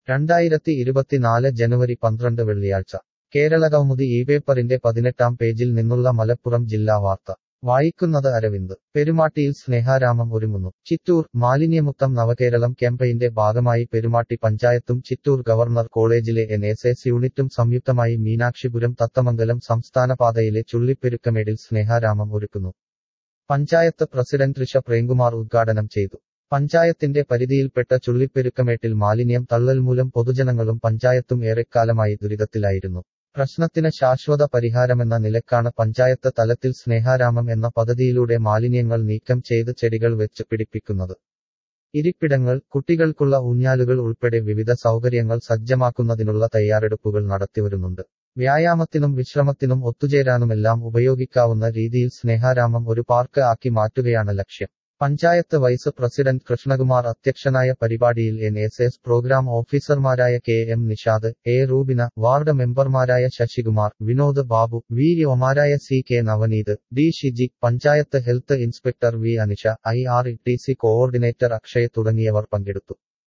രണ്ടായിരത്തി ഇരുപത്തിനാല് ജനുവരി പന്ത്രണ്ട് വെള്ളിയാഴ്ച കേരളകൗമുദി ഈ പേപ്പറിന്റെ പതിനെട്ടാം പേജിൽ നിന്നുള്ള മലപ്പുറം ജില്ലാ വാർത്ത വായിക്കുന്നത് അരവിന്ദ് പെരുമാട്ടിയിൽ സ്നേഹാരാമം ഒരുങ്ങുന്നു ചിറ്റൂർ മാലിന്യമുക്തം നവകേരളം ക്യാമ്പയിന്റെ ഭാഗമായി പെരുമാട്ടി പഞ്ചായത്തും ചിറ്റൂർ ഗവർണർ കോളേജിലെ എൻ എസ് എസ് യൂണിറ്റും സംയുക്തമായി മീനാക്ഷിപുരം തത്തമംഗലം സംസ്ഥാനപാതയിലെ ചുള്ളിപ്പെരുക്കമേടിൽ സ്നേഹാരാമം ഒരുക്കുന്നു പഞ്ചായത്ത് പ്രസിഡന്റ് ഋഷ പ്രേംകുമാർ ഉദ്ഘാടനം ചെയ്തു പഞ്ചായത്തിന്റെ പരിധിയിൽപ്പെട്ട ചുള്ളിപ്പെരുക്കമേട്ടിൽ മാലിന്യം തള്ളൽ മൂലം പൊതുജനങ്ങളും പഞ്ചായത്തും ഏറെക്കാലമായി ദുരിതത്തിലായിരുന്നു പ്രശ്നത്തിന് ശാശ്വത പരിഹാരമെന്ന നിലക്കാണ് പഞ്ചായത്ത് തലത്തിൽ സ്നേഹാരാമം എന്ന പദ്ധതിയിലൂടെ മാലിന്യങ്ങൾ നീക്കം ചെയ്ത് ചെടികൾ വെച്ച് പിടിപ്പിക്കുന്നത് ഇരിപ്പിടങ്ങൾ കുട്ടികൾക്കുള്ള ഊഞ്ഞാലുകൾ ഉൾപ്പെടെ വിവിധ സൗകര്യങ്ങൾ സജ്ജമാക്കുന്നതിനുള്ള തയ്യാറെടുപ്പുകൾ നടത്തിവരുന്നുണ്ട് വ്യായാമത്തിനും വിശ്രമത്തിനും ഒത്തുചേരാനുമെല്ലാം ഉപയോഗിക്കാവുന്ന രീതിയിൽ സ്നേഹാരാമം ഒരു പാർക്ക് ആക്കി മാറ്റുകയാണ് ലക്ഷ്യം പഞ്ചായത്ത് വൈസ് പ്രസിഡന്റ് കൃഷ്ണകുമാർ അധ്യക്ഷനായ പരിപാടിയിൽ എൻ എസ് എസ് പ്രോഗ്രാം ഓഫീസർമാരായ K M Nishad A Rubina ward മെമ്പർമാരായ ശശികുമാർ വിനോദ് ബാബു വി ഒമാരായ C K Navaneeth D Shiji panchayat health inspector V Anisha I R E T C coordinator Akshay തുടങ്ങിയവർ പങ്കെടുത്തു